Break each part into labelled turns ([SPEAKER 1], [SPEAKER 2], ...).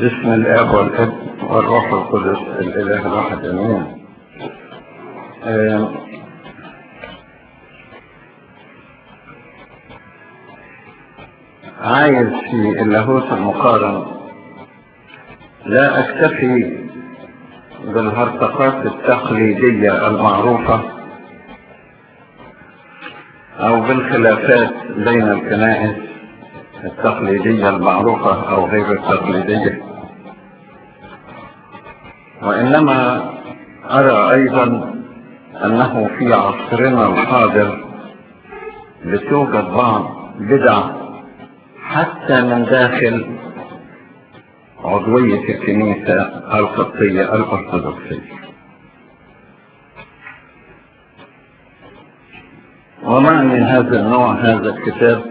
[SPEAKER 1] باسم الاب والابن والروح القدس الاله الواحد امين آه، عايز في اللاهوت المقارن لا اكتفي بالهرطقات التقليدية المعروفة او بالخلافات بين الكنائس التقليدية المعروفة او غير التقليدية وانما ارى ايضا انه في عصرنا الحاضر بتوجد بعض بدع حتى من داخل عضوية الكنيسة القبطية الأرثوذكسية ومعنى هذا النوع هذا الكتاب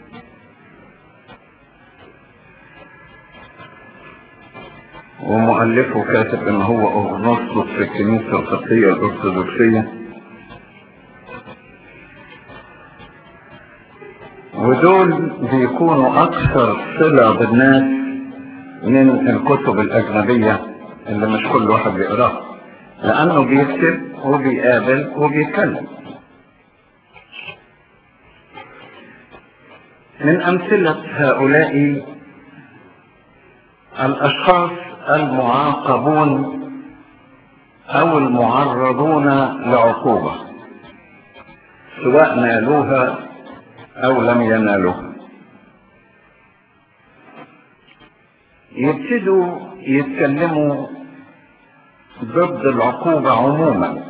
[SPEAKER 1] ومؤلفه كاتب ان هو اغنوصلس في الكنيسة القبطية الأرثوذكسية ودول بيكونوا أكثر صلة بالناس من الكتب الأجنبية اللي مش كل واحد بيقراها لأنه بيكتب وبيقابل وبيتكلم من أمثلة هؤلاء الأشخاص المعاقبون أو المعرضون لعقوبة سواء نالوها أو لم ينالوها يبتدوا يتكلموا ضد العقوبة عموما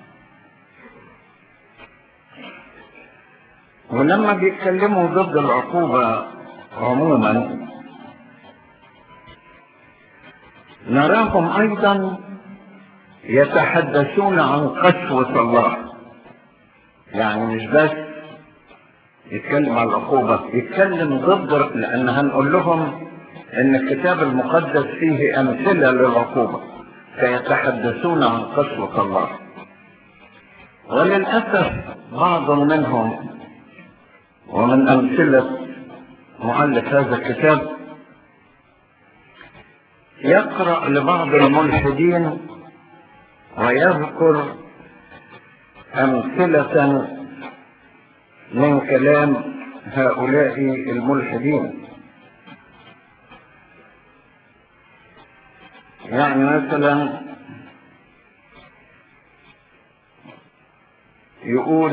[SPEAKER 1] ولما بيتكلموا ضد العقوبة عموما نراهم ايضا يتحدثون عن قسوة الله يعني مش بس يتكلم عن العقوبة يتكلم ضد لان هنقول لهم ان الكتاب المقدس فيه امثلة للعقوبة فيتحدثون عن قسوة الله وللأسف بعض منهم ومن أمثلة مؤلف هذا الكتاب يقرأ لبعض الملحدين ويذكر أمثلة من كلام هؤلاء الملحدين يعني مثلا يقول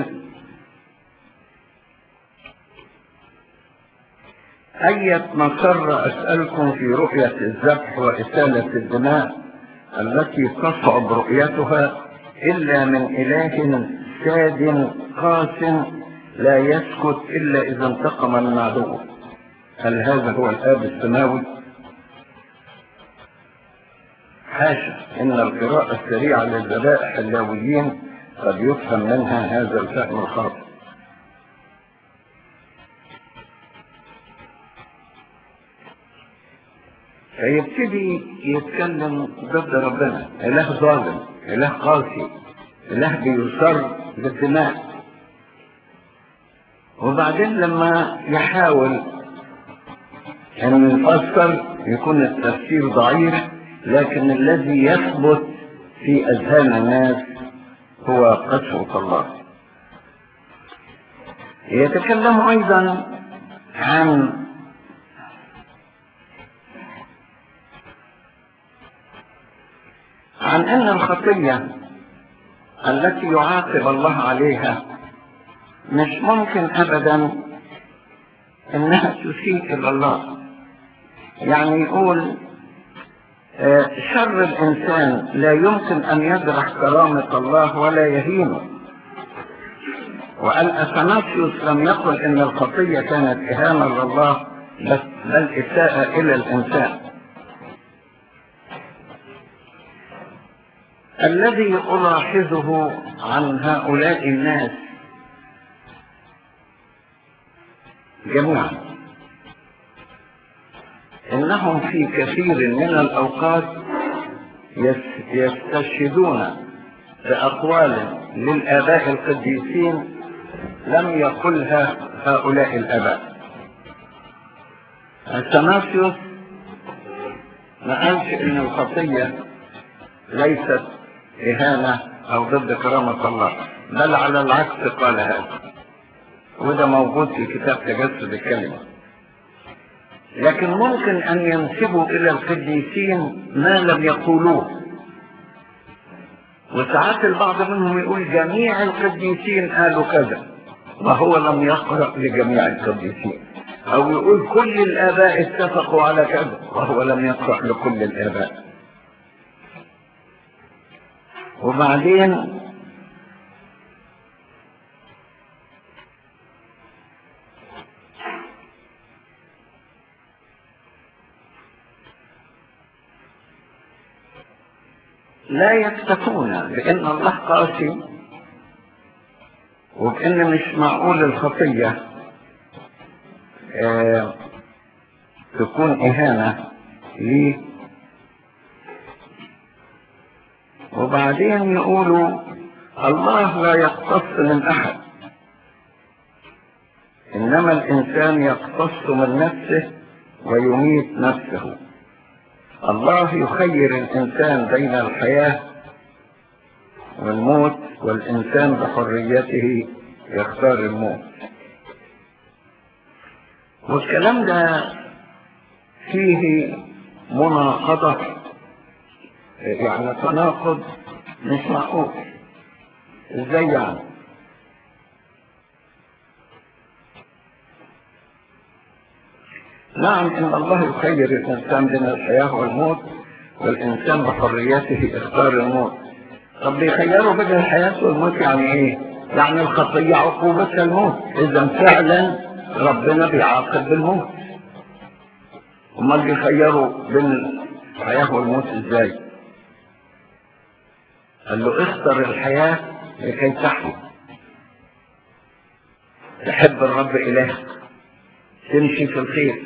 [SPEAKER 1] أية مسر أسألكم في رؤية الذبح وإسالة الدماء التي تصعب رؤيتها إلا من إله ساد قاس لا يسكت إلا إذا انتقم من عدوه هل هذا هو الآب السماوي؟ حاشا إن القراءة السريعة للذبائح اللاويين قد يفهم منها هذا الفهم الخاطئ فيبتدي يتكلم ضد ربنا اله ظالم اله قاسي اله بيصر بالدماء وبعدين لما يحاول ان يفسر يكون التفسير ضعيف لكن الذي يثبت في اذهان الناس هو قسوة الله يتكلم ايضا عن عن ان الخطية التي يعاقب الله عليها مش ممكن ابدا انها تسيء الى الله يعني يقول شر الانسان لا يمكن ان يجرح كرامة الله ولا يهينه وقال اثناسيوس لم يقل ان الخطية كانت اهانة لله بس بل اساءة الى الانسان الذي ألاحظه عن هؤلاء الناس جميعا إنهم في كثير من الأوقات يستشهدون بأقوال للآباء القديسين لم يقلها هؤلاء الآباء التناسيوس ما قالش ان الخطية ليست اهانة او ضد كرامة الله بل على العكس قال هذا وده موجود في كتاب تجسد الكلمة لكن ممكن ان ينسبوا الى القديسين ما لم يقولوه وساعات البعض منهم يقول جميع القديسين قالوا كذا وهو لم يقرأ لجميع القديسين او يقول كل الاباء اتفقوا على كذا وهو لم يقرأ لكل الاباء وبعدين لا يكتفون بان الله قاسي وبان مش معقول الخطيه آه تكون إهانة ليه وبعدين يقولوا الله لا يقتص من أحد إنما الإنسان يقتص من نفسه ويميت نفسه الله يخير الإنسان بين الحياة والموت والإنسان بحريته يختار الموت والكلام ده فيه مناقضة يعني تناقض مش معقول ازاي يعني نعم ان الله يخير الانسان بين الحياة والموت والانسان بحريته اختار الموت طب بيخيروا بين الحياة والموت يعني ايه يعني الخطية عقوبتها الموت اذا فعلا ربنا بيعاقب بالموت امال بيخيروا بين الحياة والموت ازاي قال له اختر الحياة لكي تحيا تحب الرب إلهك تمشي في الخير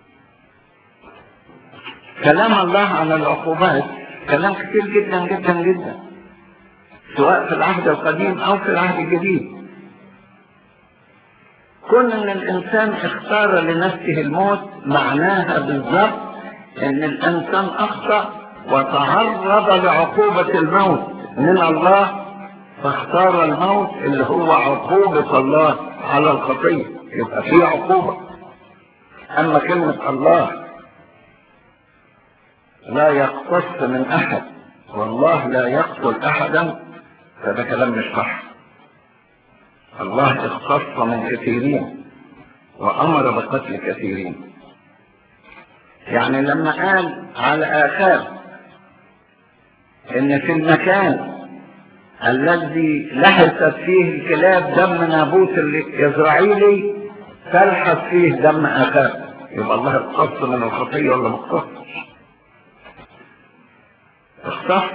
[SPEAKER 1] كلام الله عن العقوبات كلام كتير جدا جدا جدا سواء في العهد القديم أو في العهد الجديد كون ان الانسان اختار لنفسه الموت معناها بالضبط ان الانسان اخطا وتعرض لعقوبة الموت من الله فاختار الموت اللي هو عقوبة الله على الخطية يبقى في عقوبة اما كلمة الله لا يقتص من احد والله لا يقتل احدا فده كلام مش صح الله اختص من كثيرين وامر بقتل كثيرين يعني لما قال على اخاب ان في المكان الذي لحست فيه الكلاب دم نابوت الاسرائيلي تلحس فيه دم اخاب يبقى الله اختص من الخطيه ولا ما اختصش اختص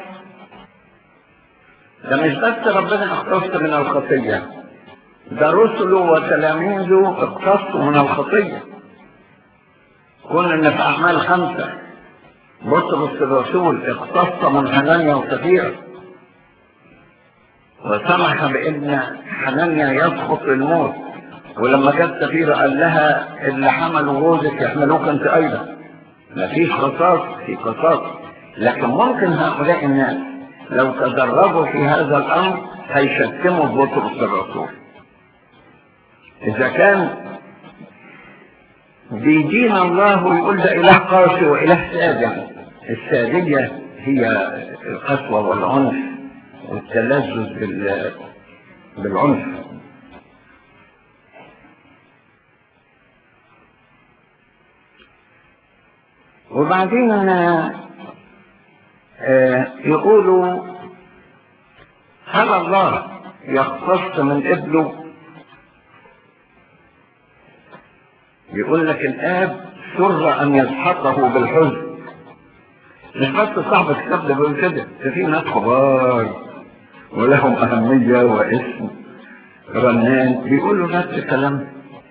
[SPEAKER 1] ده مش بس ربنا اختص من الخطيه ده رسله وتلاميذه اقتصوا من الخطية كنا ان في اعمال خمسة بطرس الرسول اقتص من حنانيا وسفيرة وسمح بان حنانيا يسقط الموت ولما جت سفيرة قال لها اللي حملوا جوزك يحملوك انت ايضا مفيش قصاص في قصاص لكن ممكن هؤلاء الناس لو تدربوا في هذا الامر هيشتموا بطرس الرسول إذا كان بيدين الله ويقول ده إله قاسي وإله سادع السادية هي القسوة والعنف والتلذذ بال... بالعنف وبعدين آه يقولوا هل الله يختص من ابنه يقول لك الاب سر ان يسحقه بالحزن مش بس صاحب الكتاب ده بيقول كده ده في ناس كبار ولهم اهميه واسم رنان بيقولوا نفس الكلام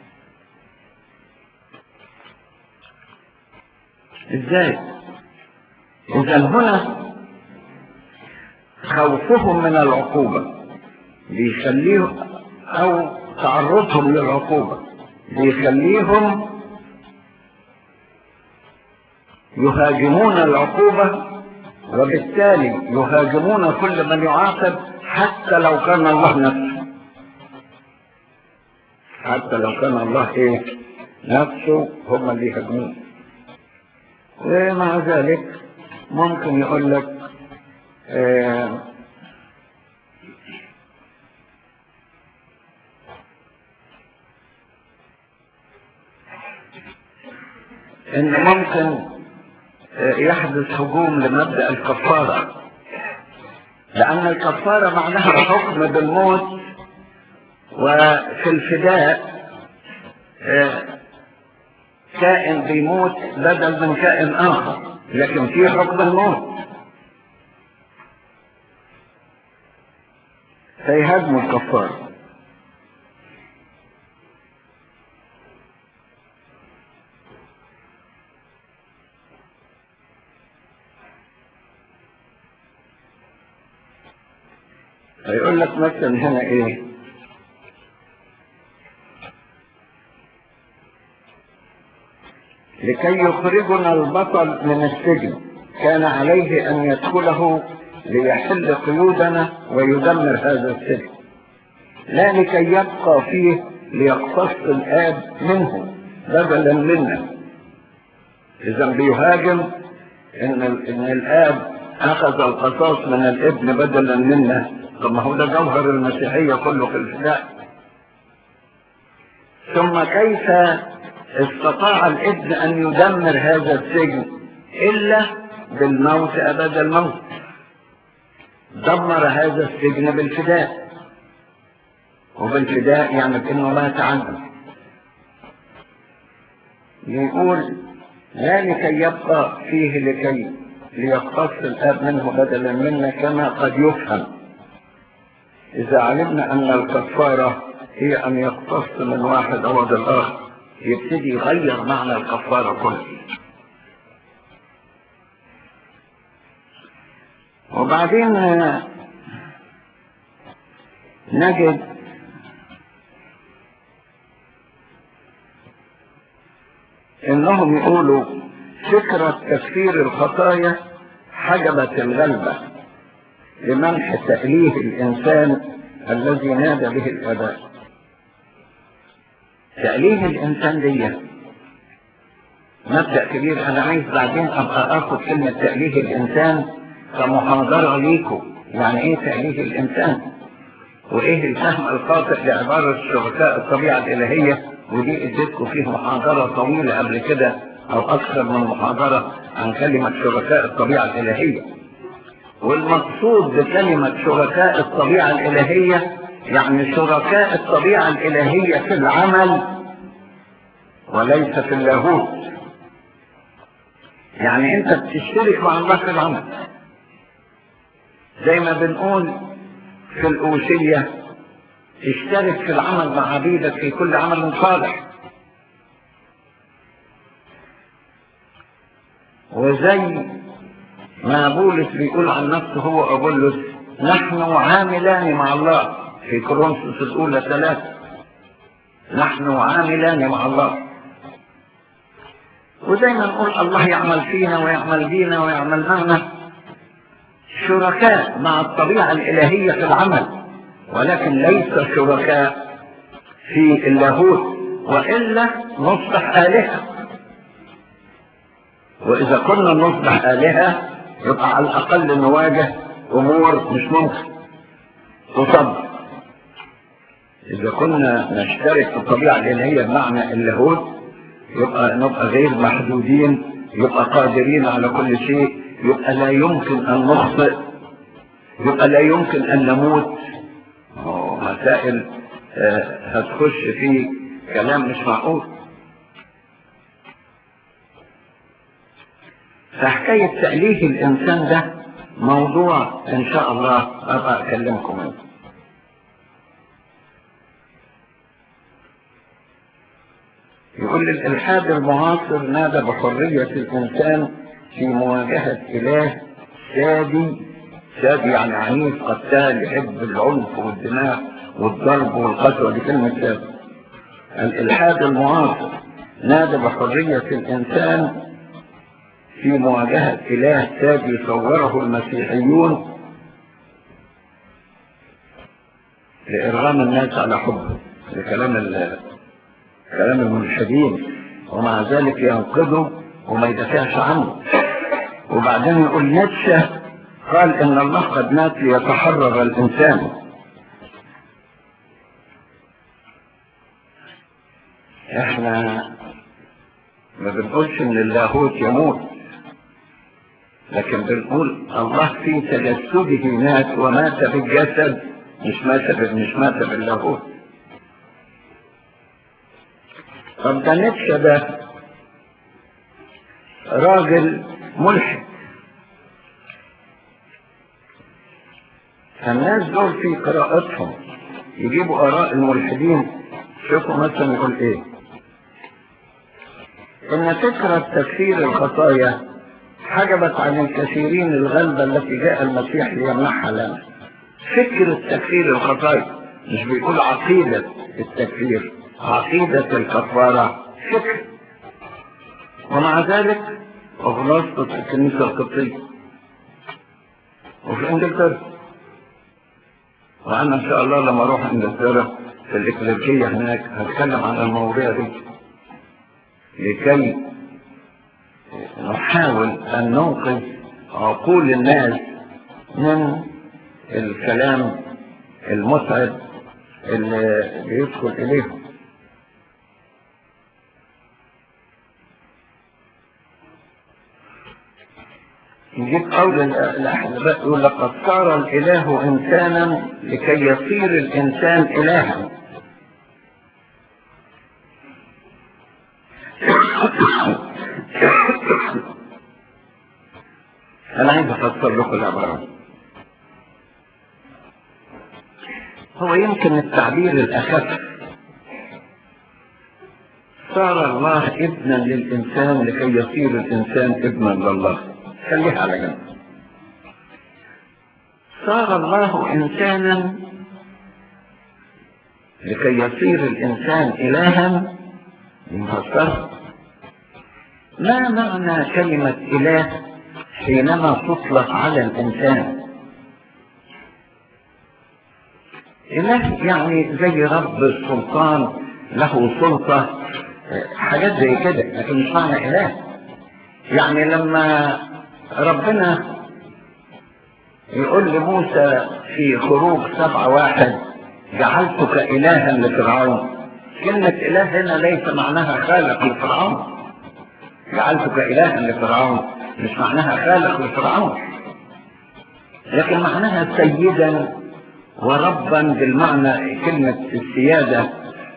[SPEAKER 1] ازاي اذا هنا خوفهم من العقوبه بيخليهم او تعرضهم للعقوبه بيخليهم يهاجمون العقوبة وبالتالي يهاجمون كل من يعاقب حتى لو كان الله نفسه حتى لو كان الله ايه نفسه هم اللي يهاجمون ومع ذلك ممكن يقول لك آه ان ممكن يحدث هجوم لمبدأ الكفارة لأن الكفارة معناها الحكم بالموت وفي الفداء كائن بيموت بدل من كائن آخر لكن في حكم الموت فيهاجموا الكفارة هيقول لك مثلا هنا ايه لكي يخرجنا البطل من السجن كان عليه ان يدخله ليحل قيودنا ويدمر هذا السجن لا لكي يبقى فيه ليقتص الاب منه بدلا منا اذا بيهاجم ان ان الاب اخذ القصاص من الابن بدلا منا طب ما هو ده جوهر المسيحية كله في الفداء ثم كيف استطاع الابن ان يدمر هذا السجن الا بالموت ابد الموت دمر هذا السجن بالفداء وبالفداء يعني بانه مات عنه يقول لا لكي يبقى فيه لكي ليقتص الاب منه بدلا منا كما قد يفهم إذا علمنا أن الكفارة هي أن يقتص من واحد عوض الآخر يبتدي يغير معنى الكفارة كله وبعدين نجد انهم يقولوا فكرة تكفير الخطايا حجبت الغلبة لمنح تأليه الإنسان الذي نادى به الآباء تأليه الإنسان دي مبدأ كبير أنا عايز بعدين أبقى آخد كلمة تأليه الإنسان كمحاضرة ليكم يعني إيه تأليه الإنسان وإيه الفهم الخاطئ لعبارة شركاء الطبيعة الإلهية ودي اديتكم فيه محاضرة طويلة قبل كده أو أكثر من محاضرة عن كلمة شركاء الطبيعة الإلهية والمقصود بكلمة شركاء الطبيعة الإلهية يعني شركاء الطبيعة الإلهية في العمل وليس في اللاهوت يعني انت بتشترك مع الله في العمل زي ما بنقول في الأوشية اشترك في العمل مع عبيدك في كل عمل صالح وزي ما بولس بيقول عن نفسه هو أبولس نحن عاملان مع الله في كورنثوس الأولى ثلاثة نحن عاملان مع الله وزي ما نقول الله يعمل فينا ويعمل بينا ويعمل معنا شركاء مع الطبيعة الإلهية في العمل ولكن ليس شركاء في اللاهوت وإلا نصبح آلهة وإذا كنا نصبح آلهة يبقى على الأقل نواجه أمور مش ممكن تصدق إذا كنا نشترك في الطبيعة الإلهية بمعنى اللاهوت يبقى نبقى غير محدودين يبقى قادرين على كل شيء يبقى لا يمكن أن نخطئ يبقى لا يمكن أن نموت مسائل هتخش في كلام مش معقول فحكاية تأليه الإنسان ده موضوع إن شاء الله أبقى أكلمكم عنه يقول الإلحاد المعاصر نادى بحرية الإنسان في مواجهة إله سادي سادي يعني عنيف قتال يحب العنف والدماء والضرب والقسوة دي كلمة سادي الإلحاد المعاصر نادى بحرية الإنسان في مواجهة إله سادي صوره المسيحيون لإرغام الناس على حبه لكلام ال- كلام الملحدين ومع ذلك ينقذه وما يدافعش عنه وبعدين يقول نيتشه قال إن الله قد مات ليتحرر الإنسان احنا ما بنقولش ان اللاهوت يموت لكن بنقول الله في تجسده مات ومات بالجسد مش مات بال- مش مات باللاهوت طب ده نيتشه ده راجل ملحد فالناس دول في قراءتهم يجيبوا آراء الملحدين شوفوا مثلا يقول ايه ان فكرة تكفير الخطايا حجبت عن الكثيرين الغلبة التي جاء المسيح ليمنحها لنا فكرة تكفير الخطايا مش بيقول عقيدة التكفير عقيدة الكفارة فكر ومع ذلك أغلاطة الكنيسة القبطية وفي انجلترا وانا ان شاء الله لما اروح انجلترا في الاكليريكية هناك هتكلم عن المواضيع دي لكي نحاول ان ننقذ عقول الناس من الكلام المتعب اللي بيدخل اليهم نجيب قول الأحباء يقول لقد صار الإله إنسانا لكي يصير الإنسان إلها أنا عايز أفسر لكم العبارة هو يمكن التعبير الأخف صار الله ابنا للإنسان لكي يصير الإنسان ابنا لله خليها على جنب صار الله إنسانا لكي يصير الإنسان إلها مفسر ما معنى كلمة إله حينما تطلق على الإنسان إله يعني زي رب السلطان له سلطة حاجات زي كده لكن مش معنى إله يعني لما ربنا يقول لموسى في خروج سبعة واحد جعلتك إلها لفرعون كلمة إله هنا ليس معناها خالق لفرعون جعلتك إلها لفرعون مش معناها خالق لفرعون لكن معناها سيدا وربا بالمعنى كلمة السيادة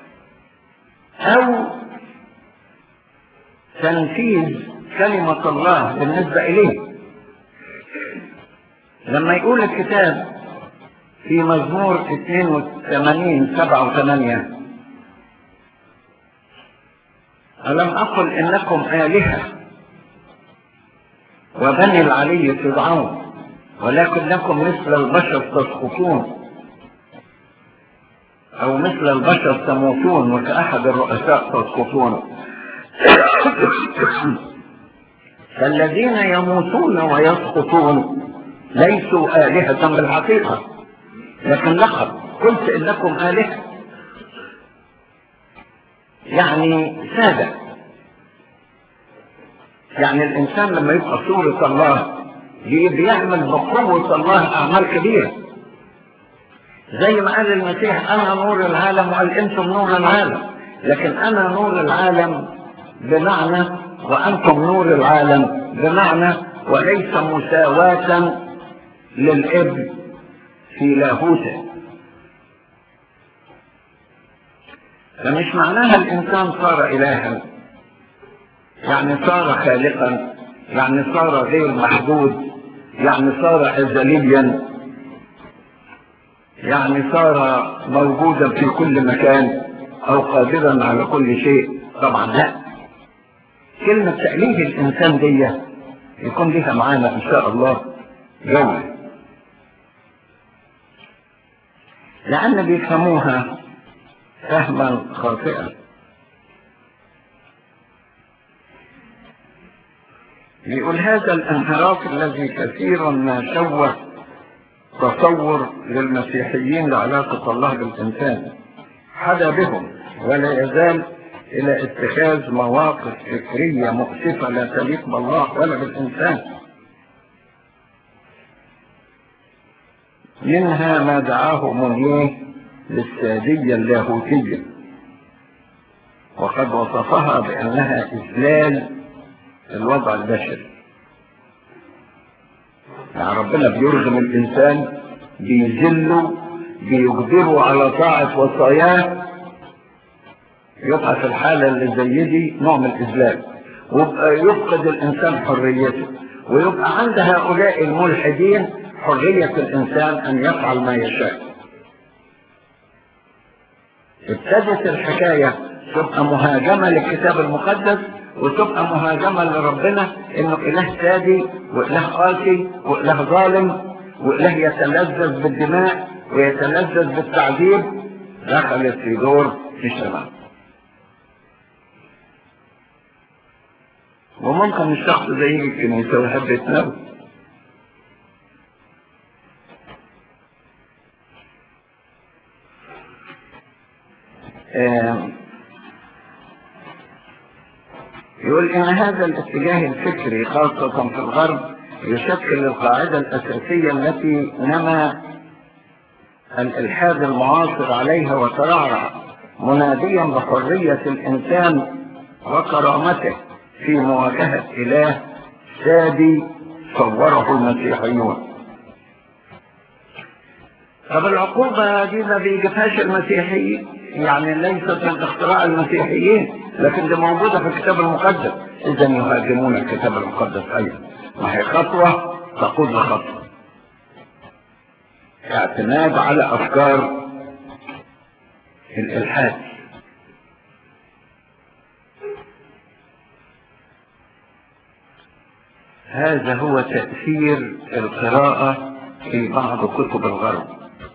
[SPEAKER 1] أو تنفيذ كلمة الله بالنسبة إليه لما يقول الكتاب في مزمور 82 7 و8 ألم أقل إنكم آلهة وبني العلي تدعون ولكنكم مثل البشر تسقطون أو مثل البشر تموتون وكأحد الرؤساء تسقطون فالذين يموتون ويسقطون ليسوا آلهة بالحقيقة لكن لقب قلت إنكم آلهة يعني سادة يعني الإنسان لما يبقى صورة الله بيعمل بقوة الله أعمال كبيرة زي ما قال المسيح أنا نور العالم وقال أنتم نور العالم لكن أنا نور العالم بمعنى وأنتم نور العالم بمعنى وليس مساواة للابن في لاهوته فمش معناها الإنسان صار إلها يعني صار خالقا يعني صار غير محدود يعني صار أزليا يعني صار موجودا في كل مكان أو قادرا على كل شيء طبعا لا كلمة تأليه الإنسان دي يكون لها معانا إن شاء الله جولة لأن بيفهموها فهما خاطئا يقول هذا الانحراف الذي كثيرا ما شوه تصور للمسيحيين لعلاقة الله بالإنسان حدا بهم ولا يزال إلى اتخاذ مواقف فكرية مؤسفة لا تليق بالله ولا بالإنسان منها ما دعاه مونيه للسادية اللاهوتية وقد وصفها بأنها إذلال الوضع البشري يعني ربنا بيرغم الإنسان بيذله بيجبره على طاعة وصاياه يبقى في الحالة اللي زي دي نوع من الإذلال ويبقى يفقد الإنسان حريته ويبقى عند هؤلاء الملحدين حرية الإنسان أن يفعل ما يشاء ابتدت الحكاية تبقى مهاجمة للكتاب المقدس وتبقى مهاجمة لربنا انه اله سادي واله قاسي واله ظالم واله يتلذذ بالدماء ويتلذذ بالتعذيب دخلت في دور في الشمال وممكن الشخص ده يجي الكنيسة ويحب يتنبه آه يقول ان هذا الاتجاه الفكري خاصة في الغرب يشكل القاعدة الاساسية التي نمى الالحاد المعاصر عليها وترعرع مناديا بحرية الانسان وكرامته في مواجهة اله سادي صوره المسيحيون طب العقوبة دي ما بيجيبهاش المسيحيين يعني ليست من اختراع المسيحيين لكن دي موجودة في الكتاب المقدس اذا يهاجمون الكتاب المقدس ايضا ما هي خطوة تقود لخطوة اعتماد على افكار الالحاد هذا هو تأثير القراءة في بعض كتب الغرب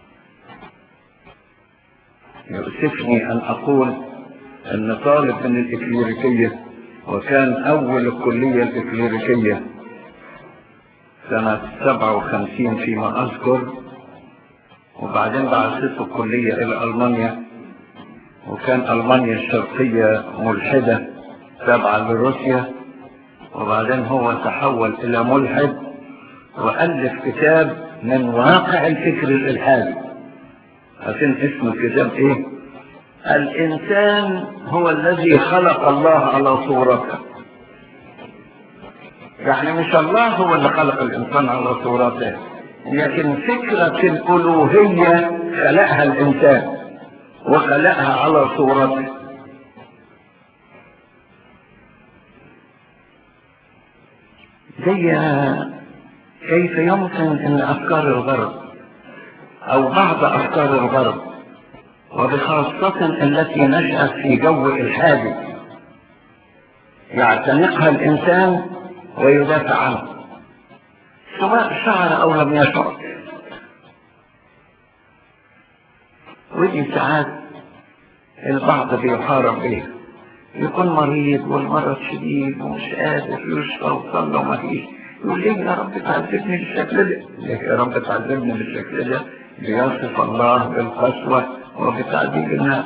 [SPEAKER 1] يؤسفني أن أقول أن طالب من الإكليريكية وكان أول الكلية الإكليريكية سنة 57 فيما أذكر وبعدين بعثته الكلية إلى ألمانيا وكان ألمانيا الشرقية ملحدة تابعة لروسيا وبعدين هو تحول إلى ملحد وألف كتاب من واقع الفكر الإلحادي عشان اسم الكتاب ايه الانسان هو الذي خلق الله على صورته يعني مش الله هو اللي خلق الانسان على صورته لكن فكرة الالوهية خلقها الانسان وخلقها على صورته زي كيف يمكن ان افكار الغرب او بعض افكار الغرب وبخاصة التي نشأت في جو الحادث يعتنقها الانسان ويدافع عنه سواء شعر او لم يشعر ودي ساعات البعض بيحارب بيها يكون مريض والمرض شديد ومش قادر يشفى وصلى وما فيش يقول ليه يا رب تعذبني بالشكل ده ليه يا رب تعذبني بالشكل ده ليصف الله بالقسوة وبتعذيب الناس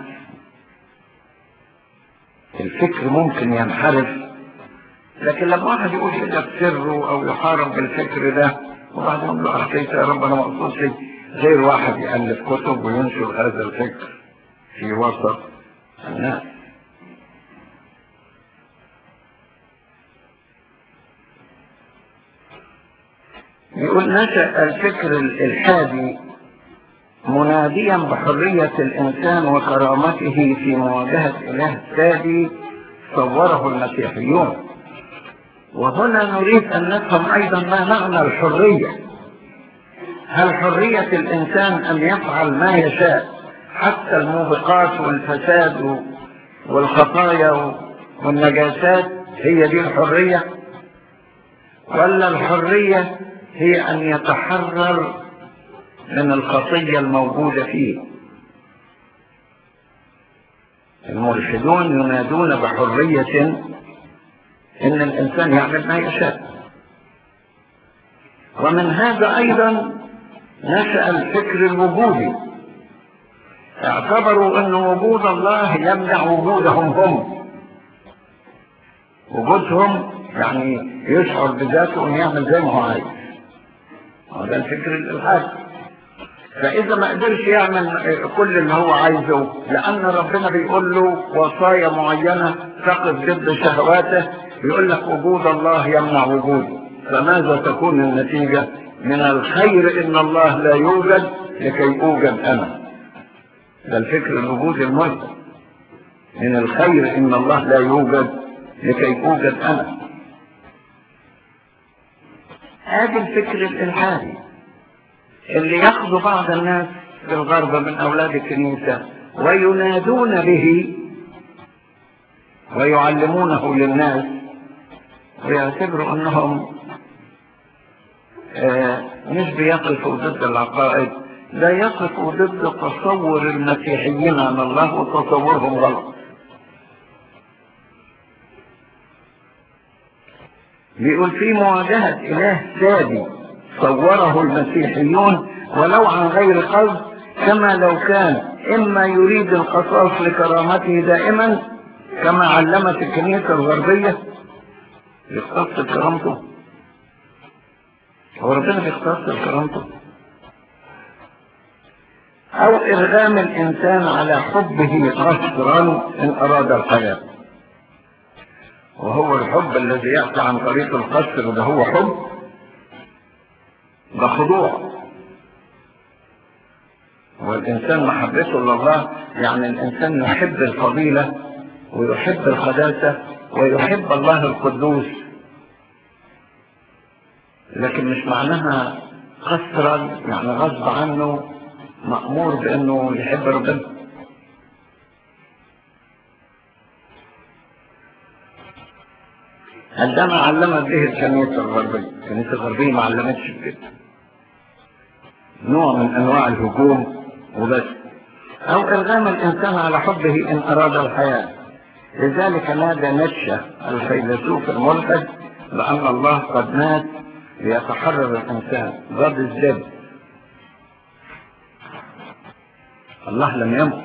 [SPEAKER 1] الفكر ممكن ينحرف لكن لما واحد يقول كده بسره او يحارب بالفكر ده وبعدين يقول له اخيت يا رب انا مقصود غير واحد يألف كتب وينشر هذا الفكر في وسط الناس يقول نشأ الفكر الإلحادي مناديا بحرية الإنسان وكرامته في مواجهة إله سادي صوره المسيحيون وهنا نريد أن نفهم أيضا ما معنى الحرية هل حرية الإنسان أن يفعل ما يشاء حتى الموبقات والفساد والخطايا والنجاسات هي دي الحرية ولا الحرية هي أن يتحرر من الخطية الموجودة فيه الملحدون ينادون بحرية ان الانسان يعمل ما يشاء ومن هذا ايضا نشأ الفكر الوجودي اعتبروا ان وجود الله يمنع وجودهم هم وجودهم يعني يشعر بذاته انه يعمل زي ما هو عايز هذا الفكر الالحاد فاذا ما قدرش يعمل كل اللي هو عايزه لان ربنا بيقول له وصايا معينه تقف ضد شهواته بيقول لك وجود الله يمنع وجوده فماذا تكون النتيجه من الخير ان الله لا يوجد لكي اوجد انا ده الفكر الوجودي الملحد من الخير ان الله لا يوجد لكي اوجد انا هذا الفكر الالحادي اللي ياخذ بعض الناس في الغرب من اولاد الكنيسه وينادون به ويعلمونه للناس ويعتبروا انهم آه مش بيقفوا ضد العقائد لا يقفوا ضد تصور المسيحيين عن الله وتصورهم غلط بيقول في مواجهة إله سادي صوره المسيحيون ولو عن غير قصد كما لو كان إما يريد القصاص لكرامته دائما كما علمت الكنيسة الغربية يقتص كرامته هو ربنا بيقتص كرامته أو إرغام الإنسان على حبه قصرا إن أراد الحياة وهو الحب الذي يأتي عن طريق القصر ده هو حب ده خضوع والإنسان محبته لله يعني الإنسان يحب الفضيلة ويحب القداسة ويحب الله القدوس لكن مش معناها قصرا يعني غصب عنه مأمور بأنه يحب ربنا عندما علمت به الكنيسة الغربية الكنيسة الغربية ما علمتش بكده نوع من أنواع الهجوم وبس أو إرغام الإنسان على حبه إن أراد الحياة لذلك نادى نتشه الفيلسوف الملحد بأن الله قد مات ليتحرر الإنسان ضد الزب الله لم يمت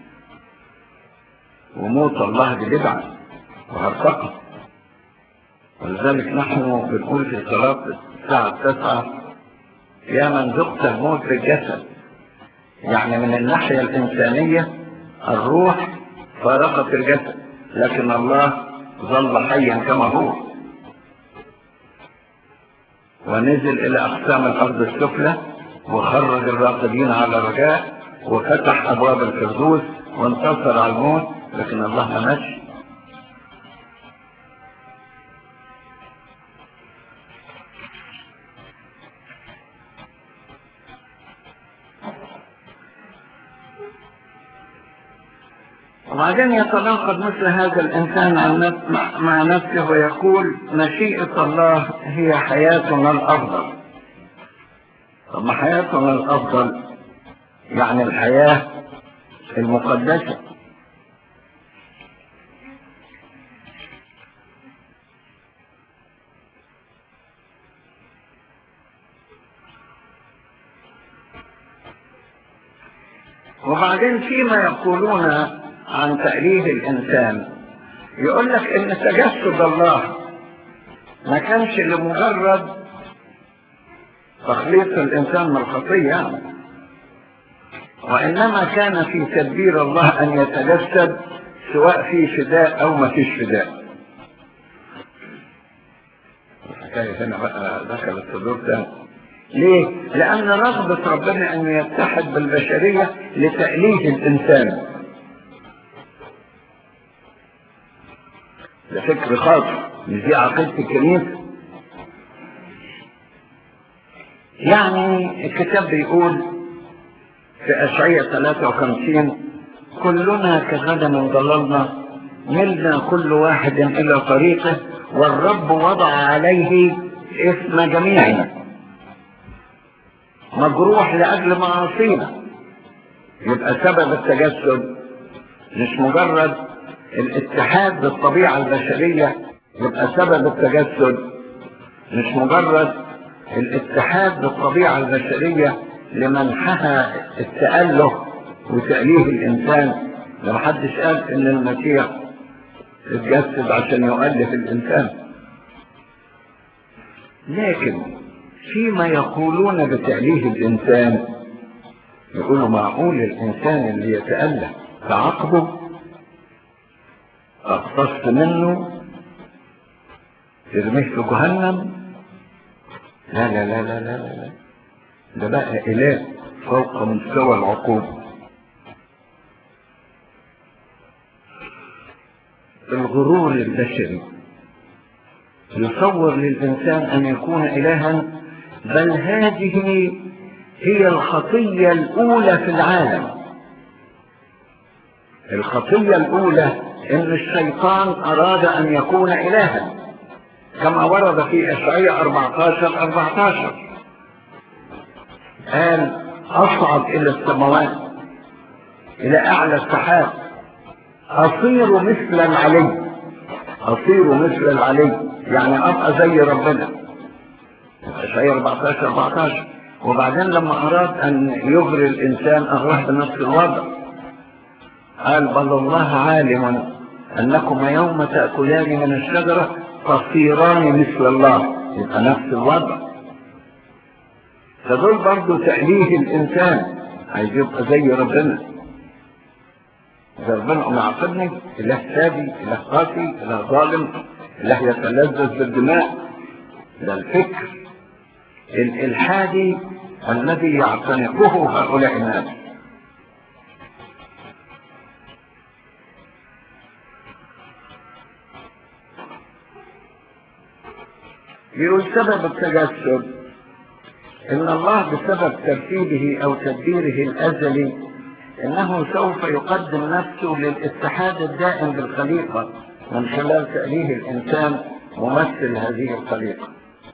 [SPEAKER 1] وموت الله بدعة وهرطقة ولذلك نحن بنقول في صلاة الساعة التاسعة يا من ذقت الموت بالجسد يعني من الناحية الإنسانية الروح فارقت الجسد لكن الله ظل حيا كما هو ونزل إلى أقسام الأرض السفلى وخرج الراقدين على رجاء وفتح أبواب الفردوس وانتصر على الموت لكن الله ما ماشي وبعدين يتناقض مثل هذا الإنسان مع نفسه ويقول مشيئة الله هي حياتنا الأفضل طب ما حياتنا الأفضل يعني الحياة المقدسة وبعدين فيما يقولون عن تأليه الإنسان يقول لك إن تجسد الله ما كانش لمجرد تخليص الإنسان من الخطية يعني وإنما كان في تدبير الله أن يتجسد سواء في فداء أو ما فيش فداء الحكاية هنا بقى دخل الصدور تاني ليه؟ لأن رغبة ربنا أن يتحد بالبشرية لتأليه الإنسان ده فكر خاص مش دي عقيدة الكنيسة يعني الكتاب بيقول في أشعية 53 كلنا كغنم ضللنا ملنا كل واحد إلى طريقه والرب وضع عليه اسم جميعنا مجروح لأجل معاصينا يبقى سبب التجسد مش مجرد الاتحاد بالطبيعة البشرية يبقى سبب التجسد مش مجرد الاتحاد بالطبيعة البشرية لمنحها التأله وتأليه الإنسان لما حدش قال إن المسيح اتجسد عشان يؤلف الإنسان لكن فيما يقولون بتأليه الإنسان يقولوا معقول الإنسان اللي يتأله تعاقبه أقتص منه ترميه في جهنم لا لا لا لا لا لا لا ده بقى إله فوق مستوى العقوبة الغرور البشري يصور للإنسان أن يكون إلها بل هذه هي الخطية الأولى في العالم الخطية الأولى إن الشيطان أراد أن يكون إلها كما ورد في إشعياء 14 14 قال أصعد إلى السماوات إلى أعلى السحاب أصير مثل العلي أصير مثل العلي يعني أبقى زي ربنا إشعياء 14 14 وبعدين لما أراد أن يغري الإنسان أغراه بنفس الوضع قال بل الله عالم أنكم يوم تأكلان من الشجرة تصيران مثل الله يبقى نفس الوضع فدول برضو تأليه الإنسان عايز يبقى زي ربنا إذا ربنا ما عاقبني إله سادي إله قاسي إله ظالم إله يتلذذ بالدماء ده الفكر الإلحادي الذي يعتنقه هؤلاء الناس يقول سبب التجسد ان الله بسبب ترتيبه او تدبيره الازلي انه سوف يقدم نفسه للاتحاد الدائم بالخليقه من خلال تأليه الانسان ممثل هذه الخليقه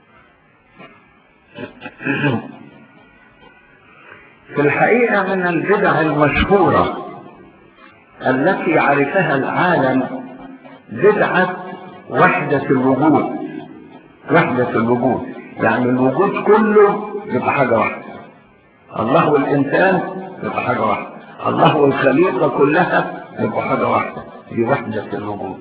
[SPEAKER 1] في الحقيقه من البدع المشهوره التي عرفها العالم بدعه وحده الوجود وحدة الوجود يعني الوجود كله يبقى حاجة واحدة الله والإنسان يبقى حاجة واحدة الله والخليقة كلها يبقى حاجة واحدة دي وحدة الوجود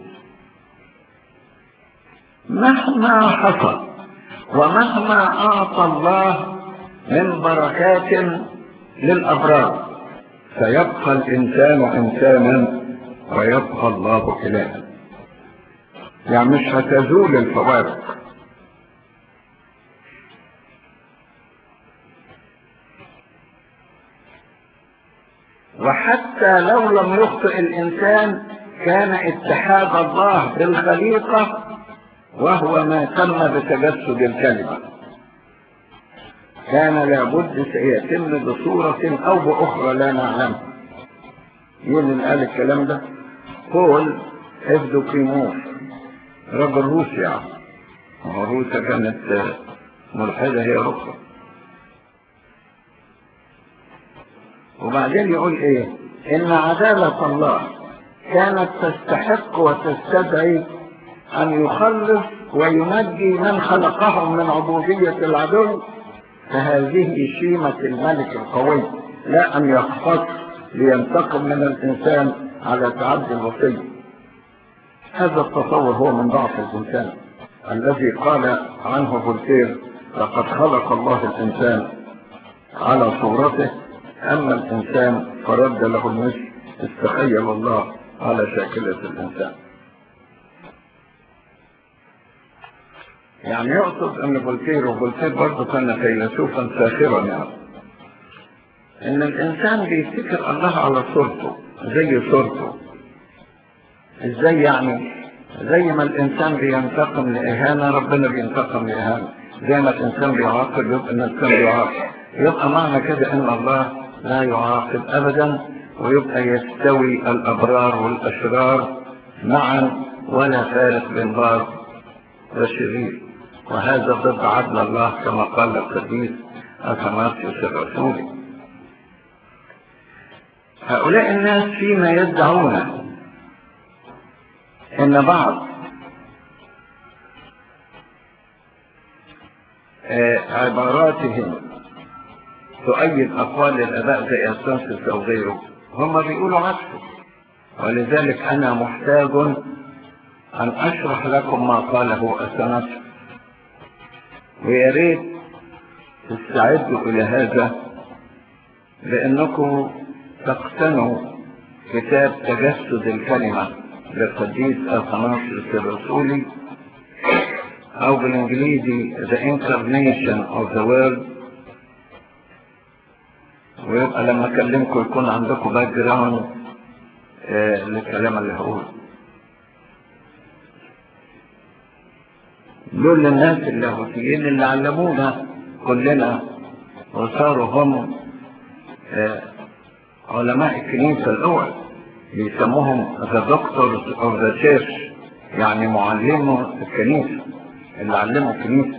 [SPEAKER 1] مهما حصل ومهما أعطى الله من بركات للأبرار سيبقى الإنسان إنسانا ويبقى الله إلها يعني مش هتزول الفوارق وحتى لو لم يخطئ الإنسان كان اتحاد الله بالخليقة وهو ما تم بتجسد الكلمة كان لابد سيتم بصورة أو بأخرى لا نعلمها مين اللي قال الكلام ده؟ بول افدوكيموس رجل روسي يعني روسيا كانت ملحدة هي روسيا وبعدين يقول ايه ان عدالة الله كانت تستحق وتستدعي ان يخلص وينجي من خلقهم من عبودية العدو فهذه شيمة الملك القوي لا ان يختص لينتقم من الانسان على تعدي الوصية هذا التصور هو من ضعف الانسان الذي قال عنه فولتير لقد خلق الله الانسان على صورته أما الإنسان فرد له المثل استخيل الله على شاكلة الإنسان يعني يقصد أن فولتير وفولتير برضه كان فيلسوفا ساخرا يعني إن الإنسان بيفتكر الله على صورته زي صورته إزاي يعني زي ما الإنسان بينتقم لإهانة ربنا بينتقم لإهانة زي ما الإنسان بيعاقب يبقى الإنسان بيعاقب يبقى معنى كده إن الله لا يعاقب ابدا ويبقى يستوي الابرار والاشرار معا ولا فارق بين بار وشرير وهذا ضد عدل الله كما قال القديس اثناسيوس الرسولي هؤلاء الناس فيما يدعون ان بعض آه، عباراتهم تؤيد أقوال الآباء زي أستنسس أو غيره هم بيقولوا عكسه ولذلك أنا محتاج أن أشرح لكم ما قاله أستنسس ويا ريت تستعدوا إلى هذا لأنكم تقتنوا كتاب تجسد الكلمة للقديس أثناسيوس الرسولي أو بالإنجليزي The Incarnation of the Word ويبقى لما أكلمكم يكون عندكم باك جراوند آه للكلام اللي هقوله دول الناس اللاهوتيين اللي علمونا كلنا وصاروا هم آه علماء الكنيسة الأول بيسموهم the doctors of the church يعني معلموا الكنيسة اللي علموا الكنيسة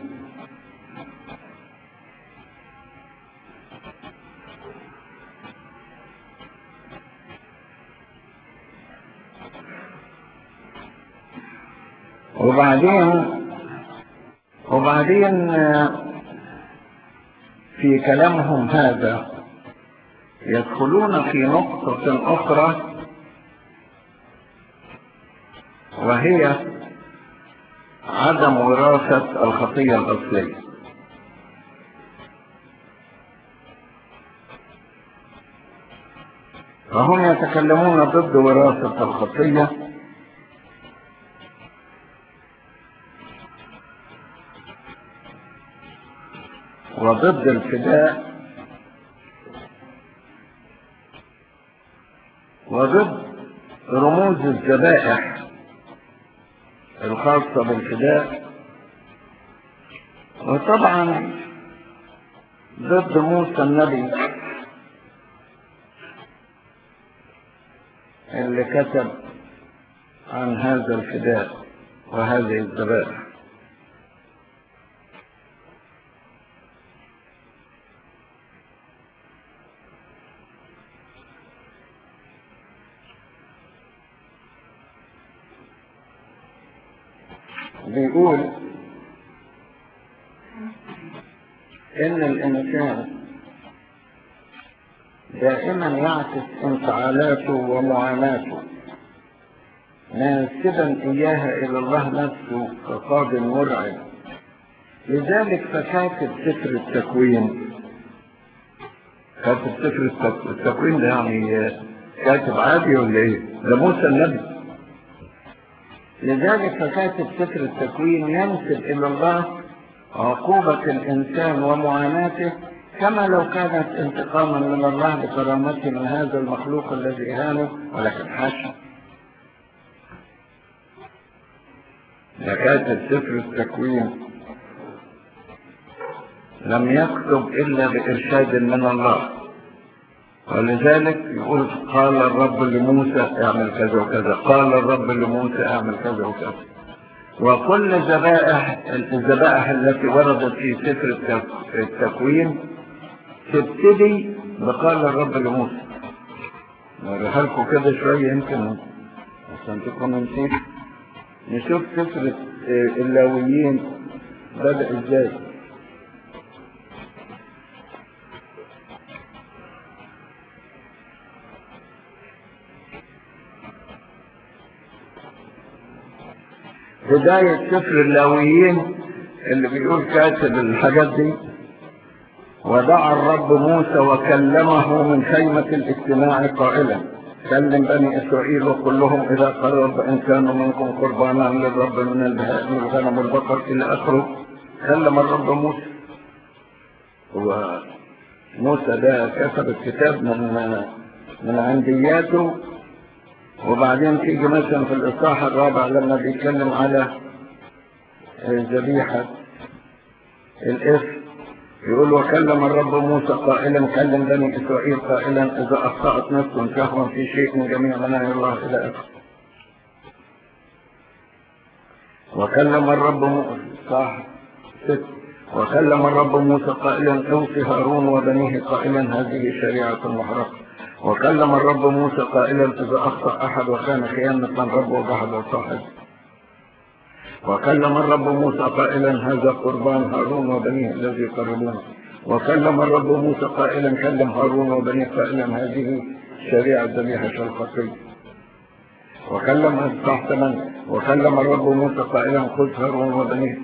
[SPEAKER 1] وبعدين وبعدين في كلامهم هذا يدخلون في نقطة أخرى وهي عدم وراثة الخطية الأصلية فهم يتكلمون ضد وراثة الخطية وضد الفداء وضد رموز الذبائح الخاصة بالفداء وطبعا ضد موسى النبي اللي كتب عن هذا الفداء وهذه الذبائح بيقول ان الانسان دائما يعكس انفعالاته ومعاناته ناسبا اياها الى الله نفسه كقاض مرعب لذلك فكاتب سفر التكوين كاتب سفر التكوين ده يعني كاتب عادي ولا ايه؟ ده موسى النبي لذلك فكاتب سفر التكوين ينسب إلى الله عقوبة الإنسان ومعاناته كما لو كانت انتقاما من الله بكرامته من هذا المخلوق الذي هانه ولكن حاشا ده كاتب سفر التكوين لم يكتب إلا بإرشاد من الله ولذلك يقول قال الرب لموسى اعمل كذا وكذا قال الرب لموسى اعمل كذا وكذا وكل ذبائح الذبائح التي وردت في سفر التكوين تبتدي بقال الرب لموسى نوريها لكم كده شوية يمكن عشان تكونوا نسيت نشوف سفر اللاويين بدأ ازاي بداية سفر اللاويين اللي بيقول كاتب الحاجات دي ودعا الرب موسى وكلمه من خيمة الاجتماع قائلا كلم بني إسرائيل وكلهم إذا قرب إن كانوا منكم قربانا للرب من البهائم والغنم والبقر إلى آخره كلم الرب موسى وموسى ده كتب الكتاب من من عندياته وبعدين تيجي مثلا في الإصحاح الرابع لما بيتكلم على ذبيحة الإثم يقول وكلم الرب موسى قائلا كلم بني إسرائيل قائلا إذا أخطأت نفس شهوا في شيء من جميع مناهي الله إلى آخره وكلم الرب موسى صح ست وكلم الرب موسى قائلا اوصي هارون وبنيه قائلا هذه شريعة محرقة وكلم الرب موسى قائلا إذا أخطأ أحد وكان خيانة الرب وجحد صاحب وكلم الرب موسى قائلا هذا قربان هارون وبنيه الذي يقربونه وكلم الرب موسى قائلا كلم هارون وبنيه قائلا هذه شريعة ذبيحة الخطية وكلم تحت من وكلم الرب موسى قائلا خذ هارون وبنيه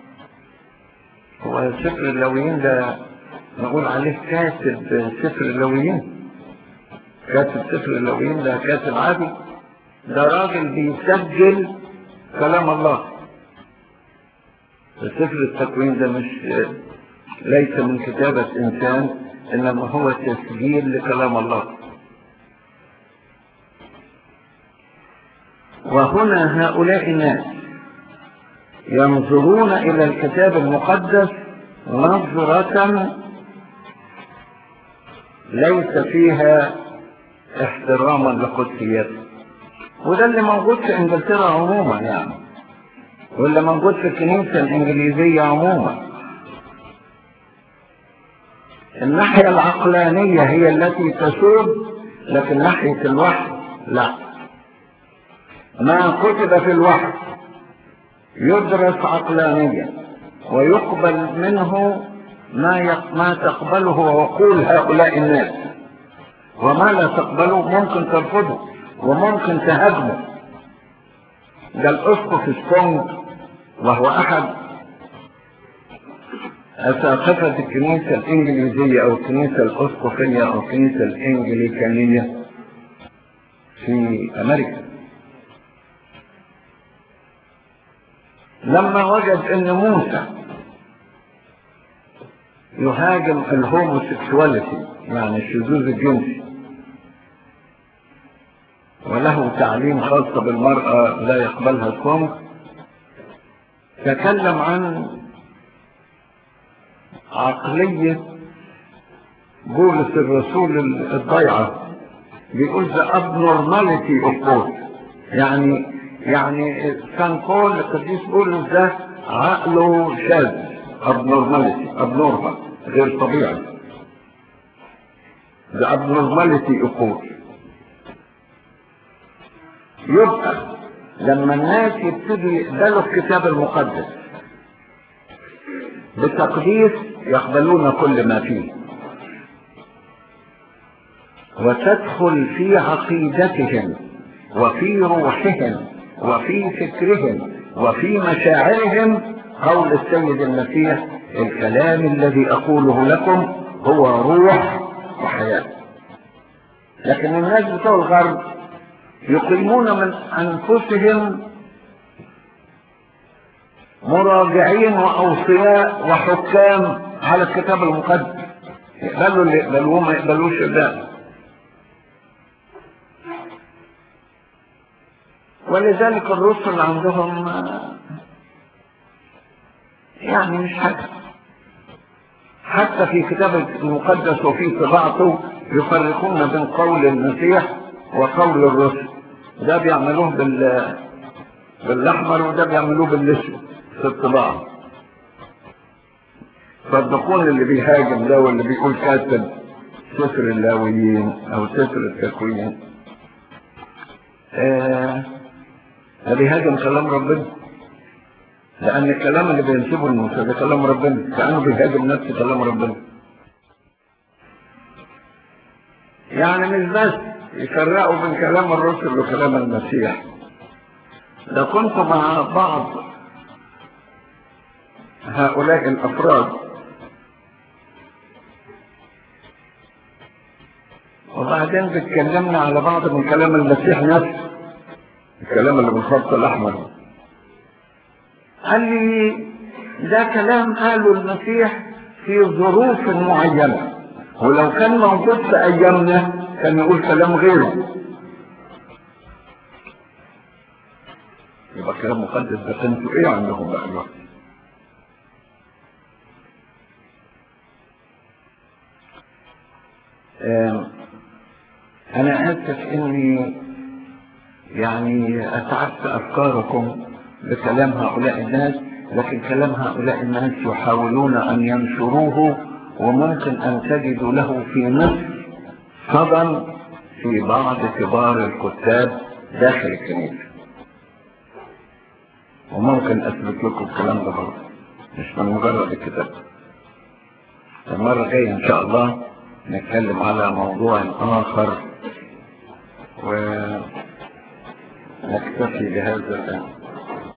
[SPEAKER 1] هو سفر اللويين ده نقول عليه كاتب سفر اللويين كاتب سفر اللويين ده كاتب عادي ده راجل بيسجل كلام الله سفر التكوين ده مش ليس من كتابة إنسان إنما هو تسجيل لكلام الله وهنا هؤلاء الناس ينظرون إلى الكتاب المقدس نظرة ليس فيها احتراما لقدسيته وده اللي موجود في انجلترا عموما يعني واللي موجود في الكنيسة الانجليزية عموما الناحية العقلانية هي التي تسود لكن ناحية الوحي لا ما كتب في الوحي يدرس عقلانيا ويقبل منه ما ما تقبله عقول هؤلاء الناس وما لا تقبله ممكن ترفضه وممكن تهاجمه ده الاسقف سبونج وهو احد اساقفة الكنيسة الانجليزية او الكنيسة الاسقفية او الكنيسة الانجليكانية في امريكا لما وجد ان موسى يهاجم الهوموسيكسواليتي يعني الشذوذ الجنسي وله تعليم خاصة بالمرأة لا يقبلها الكونغ تكلم عن عقلية بولس الرسول الضيعة بيقول the abnormality of God يعني يعني كان قول القديس بولس ده عقله شاذ abnormality abnormal غير طبيعي the abnormality of God يبقى لما الناس يبتدوا يقبلوا الكتاب المقدس بتقديس يقبلون كل ما فيه وتدخل في عقيدتهم وفي روحهم وفي فكرهم وفي مشاعرهم قول السيد المسيح الكلام الذي اقوله لكم هو روح وحياه لكن الناس بتوع الغرب يقيمون من انفسهم مراجعين واوصياء وحكام على الكتاب المقدس يقبلوا اللي يقبلوه ما يقبلوش ده ولذلك الرسل عندهم يعني مش حاجة حتى في كتاب المقدس وفي طباعته يفرقون بين قول المسيح وقول الرسل ده بيعملوه بال بالاحمر وده بيعملوه بالاسود في الطباعة صدقوني اللي بيهاجم ده واللي بيقول كاتب سفر اللاويين او سفر التكوين آه ده بيهاجم كلام ربنا لان الكلام اللي بينسبه لموسى ده كلام ربنا كانه بيهاجم نفس كلام ربنا يعني مش بس يفرقوا بين كلام الرسل وكلام المسيح ده كنت مع بعض هؤلاء الافراد وبعدين بتكلمنا على بعض من كلام المسيح نفسه الكلام اللي بالخط الاحمر قال لي ده كلام قاله المسيح في ظروف معينة ولو كان موجود في ايامنا كان يقول كلام غيره يبقى كلام مقدس ده كنتوا ايه عندكم بقى الوقت انا اسف اني يعني اتعبت افكاركم بكلام هؤلاء الناس لكن كلام هؤلاء الناس يحاولون ان ينشروه وممكن ان تجدوا له في مصر صدى في بعض كبار الكتاب داخل الكنيسة وممكن اثبت لكم الكلام ده برضه مش من مجرد الكتاب المرة الجاية ان شاء الله نتكلم على موضوع اخر ونكتفي بهذا الان